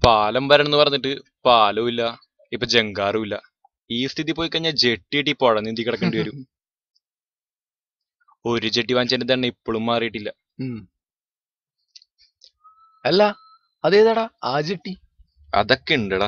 പാലം വരണം എന്ന് പറഞ്ഞിട്ട് പാലവും ഇല്ല ഇപ്പൊ ജങ്കാറും ഇല്ല ഈ സ്ഥിതി പോയി കഴിഞ്ഞാൽ ജെട്ടി കെട്ടി പുഴ നീന്തി കിടക്കേണ്ടി വരും ഒരു ജെട്ടി വാങ്ങിച്ചതിന്റെ തന്നെ ഇപ്പോഴും മാറിയിട്ടില്ല ഉം. അല്ല അതേതാടാ ആ ജെട്ടി അതൊക്കെ ഉണ്ടടാ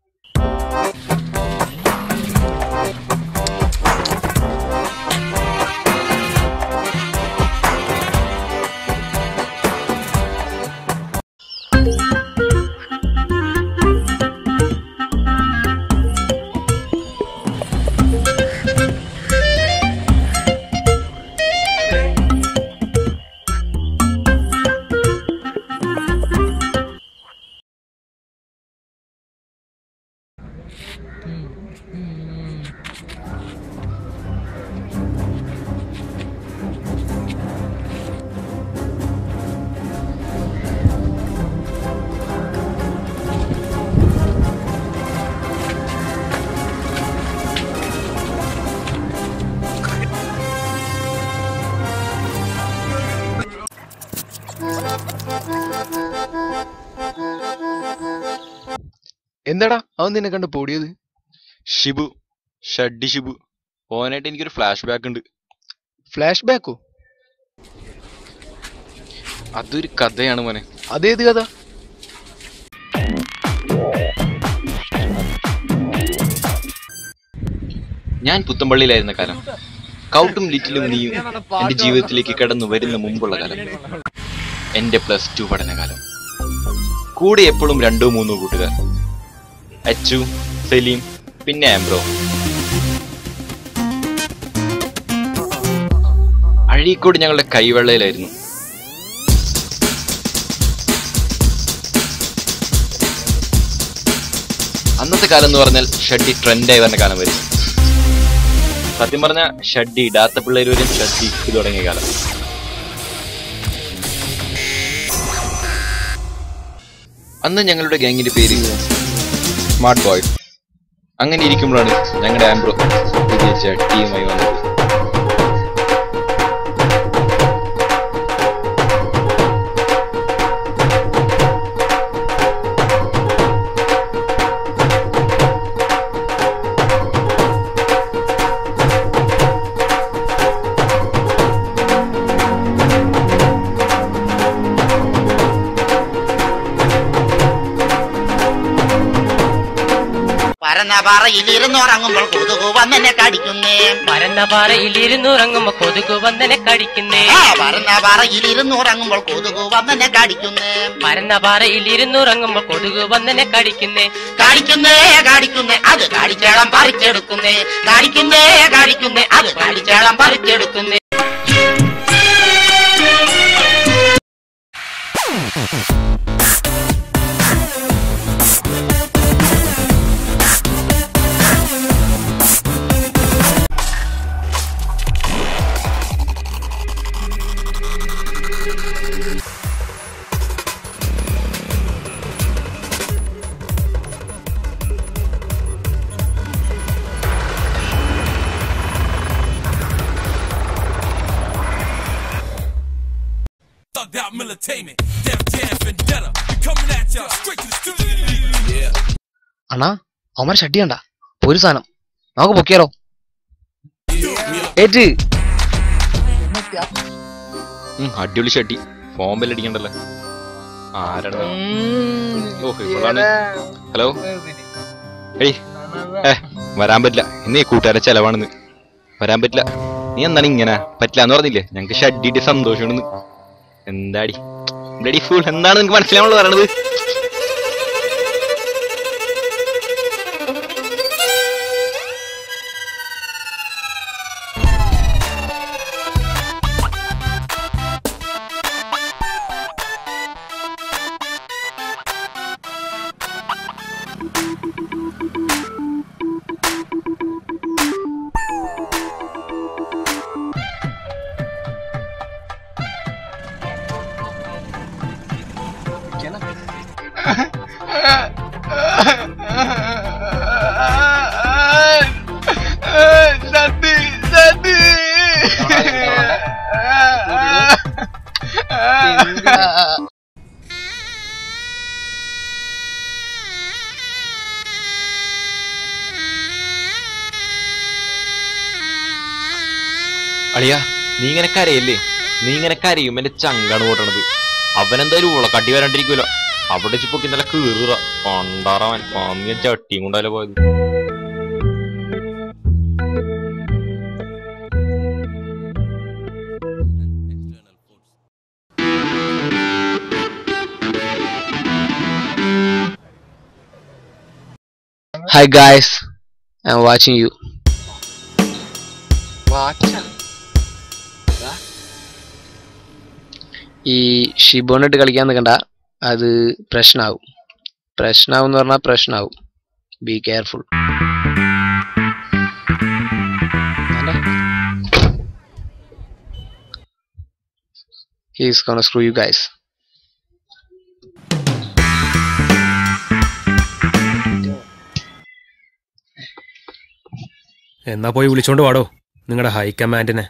എന്താടാ അവൻ നിന്നെ കണ്ട് പൊടിയത് ഷിബു ഷഡ്ഡി ഷിബു ഓനായിട്ട് എനിക്കൊരു ഫ്ലാഷ് ബാക്ക് ഉണ്ട് ഫ്ലാഷ് ബാക്കോ അതൊരു കഥയാണ് മോനെ അതേത് കഥ ഞാൻ പുത്തമ്പള്ളിയിലായിരുന്ന കാലം കൗട്ടും ലിറ്റിലും നീയും എന്റെ ജീവിതത്തിലേക്ക് കടന്നു വരുന്ന മുമ്പുള്ള കാലം എന്റെ പ്ലസ് ടു പഠനകാലം കൂടെ എപ്പോഴും രണ്ടോ മൂന്നോ കൂട്ടുകാർ അച്ചു സലീം പിന്നെ ആംബ്രോ അഴീക്കോട് ഞങ്ങളുടെ കൈവെള്ളയിലായിരുന്നു അന്നത്തെ കാലം എന്ന് പറഞ്ഞാൽ ഷഡ്ഡി ട്രെൻഡായി വരുന്ന കാലം വരും സത്യം പറഞ്ഞ ഷഡ്ഡി ഇടാത്ത പിള്ളേർ വരും ഷഡ്ഡി ഇട്ട് തുടങ്ങിയ കാലം അന്ന് ഞങ്ങളുടെ ഗ്യാങ്ങിന്റെ പേര് സ്മാർട്ട് ബോയ്സ് അങ്ങനെ ഇരിക്കുമ്പോഴാണ് ഞങ്ങളുടെ ആംബ്രോ വിജയിച്ച ടീമായി വന്നത് പരന്ന പാറയിലിരുന്നുറങ്ങുമ്പോൾ കൊതുകു വന്നെന്നെ കടിക്കുന്നേ പരന്ന പാറയിലിരുന്നുറങ്ങുമ്പോ കൊതുകു വന്നനെ കടിക്കുന്നേ ആ പരന്ന പാറയിലിരുന്നുറങ്ങുമ്പോൾ കൊതുകു വന്നെന്നെ കടിക്കുന്നേ പരന്ന പാറയിലിരുന്നുറങ്ങുമ്പോ കൊതുകു വന്നനെ കടിക്കുന്നേ കാടിക്കുന്നേ കാടിക്കുന്നേ അത് കാടിച്ചേളം പറിച്ചെടുക്കുന്നേ കാടിക്കുന്നേ കാടിക്കുന്നേ അത് കാടിച്ചേളം പറിച്ചെടുക്കുന്നേ Thugged out militainment, Def Jam Vendetta. We coming at y'all straight to the studio. Yeah. അണ്ണാ അവന്മാർ ഷട്ടി കണ്ട ഒരു സാധനം നമുക്ക് പൊക്കിയാലോ ഏറ്റ് ഉം, അടിപൊളി ഷഡ്ഡി ഫോം ബെല്ലടിക്കണ്ടല്ലോ ആരാണ് ഓ ഇവളാണ് ഹലോ ഏയ് ഏ വരാൻ പറ്റില്ല ഇന്ന് ഈ കൂട്ടുകാരെ ചെലവാണെന്ന് വരാൻ പറ്റില്ല നീ എന്താണ് ഇങ്ങനെ പറ്റില്ല എന്ന് പറഞ്ഞില്ലേ ഞങ്ങക്ക് ഷഡ്ഡിട്ട് സന്തോഷമാണെന്ന് എന്താടി ബ്ലഡി ഫുൾ എന്താണ് നിനക്ക് മനസ്സിലാവുള്ളത് പറയണത് അളിയ നീ ഇങ്ങനെ കരയല്ലേ നീ ഇങ്ങനെ കരയും എന്റെ ചങ്കാണ് പോട്ടണത് അവനെന്തായാലും ഉളക്കട്ടി വരാണ്ടിരിക്കുമല്ലോ അവിടെ വെച്ച് പൊക്കി നല്ല കീറുക കൊണ്ടാറവൻ പന്നിയ ചട്ടിയും കൊണ്ടല്ലേ പോയത് Hi guys, I'm watching you. ഈ ഷിബോണിട്ട് കളിക്കാൻ നിൽക്കണ്ട അത് പ്രശ്നാവും പ്രശ്നാവും എന്ന് പറഞ്ഞാൽ പ്രശ്നാവും be careful He's gonna screw you guys. എന്നാ പോയി വിളിച്ചോണ്ട് വാടോ നിങ്ങളുടെ ഹൈക്കമാൻഡിനെ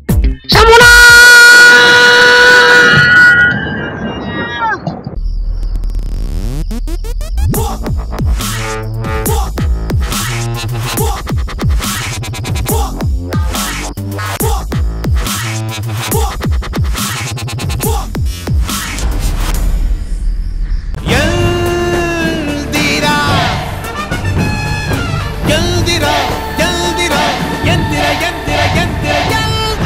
ಎಲ್ದಿರಾ ಎಲ್ದಿರಾ ಎಲ್ದಿರಾ ಎಂದಿರ ಎಂದಿರ ಎಂದಿರ ಎಲ್ದ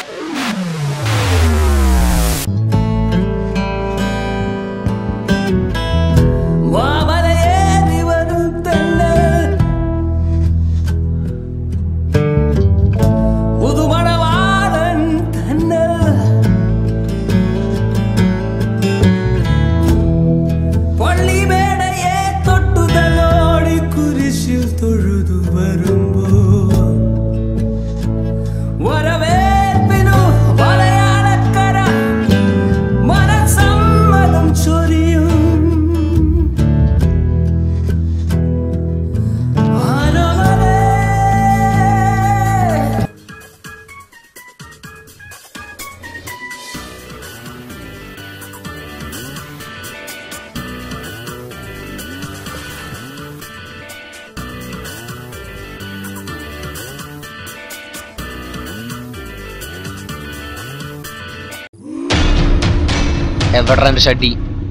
മാമലയേറി വരും തന്നെ പുതുമണവാളൻ തന്നെ പള്ളിമേടയെ തൊട്ടുതലോടി കുരിശിൽ തൊഴുതു വരുമ്പോ വരവേൽപ്പിനു മലയാളക്കര മനസമ്മതം ചൊരിയും ആരവരേ എവിടെ എന്റെ ഷഡ്ഡി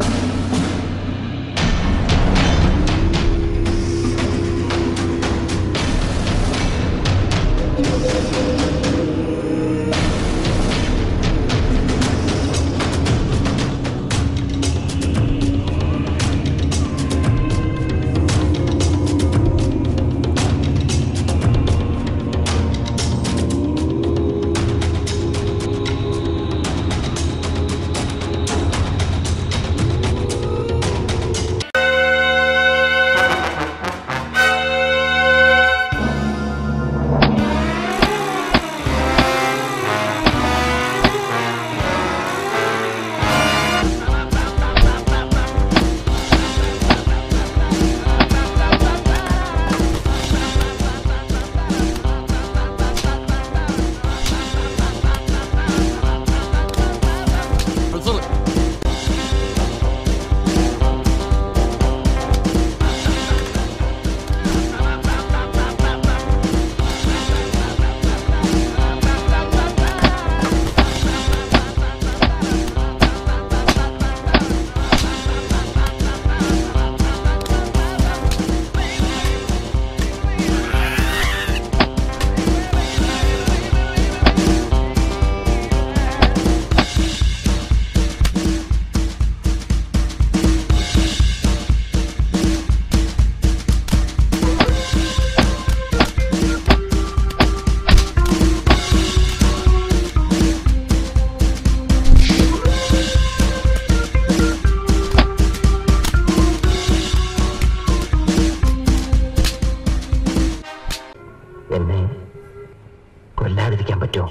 എന്നെ കൊല്ലാതിരിക്കാൻ പറ്റുമോ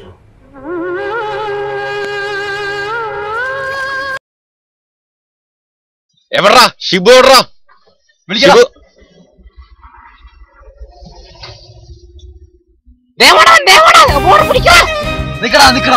എവിടാ ഷിബു എവിടാ വിളിക്കടാ നിക്കടാ നിക്കടാ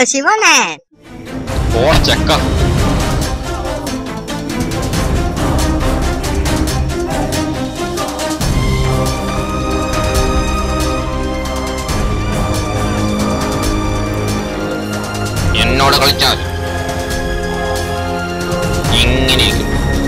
ശിവനെ പോണ ചെക്ക എന്നോട് കളിച്ചാൽ ഇങ്ങനെയൊക്കെ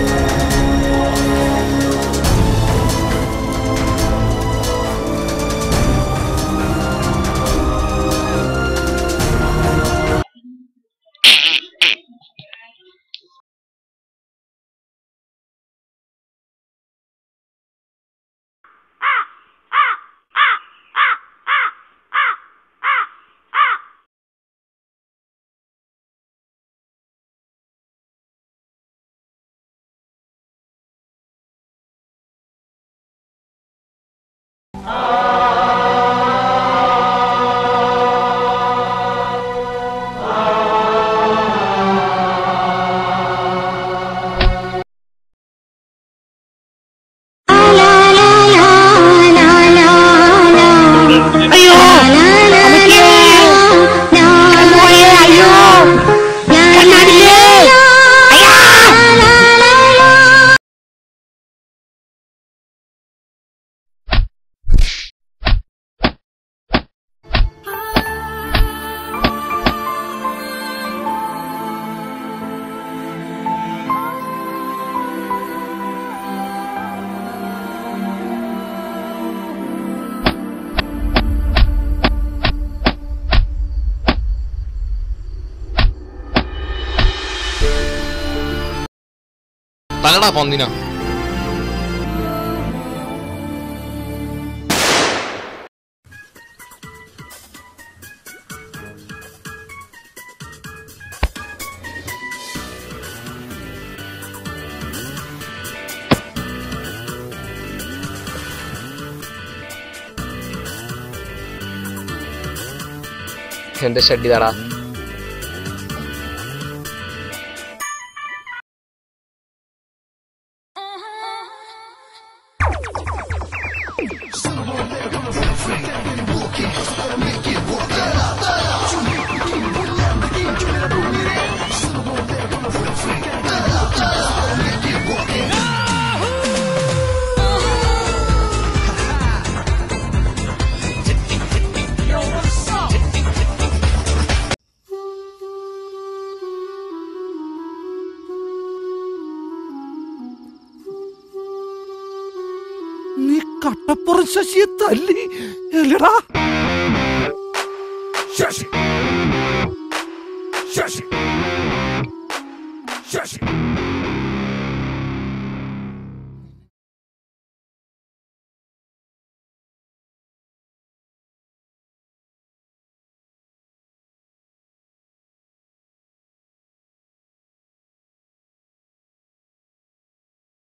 തലടാ പന്നിന എന്റെ ഷഡ്ഡി തടാ നീ കട്ടപ്പുറം ശശിയെ തല്ലി അല്ലടാ ശശി ശശി ശശി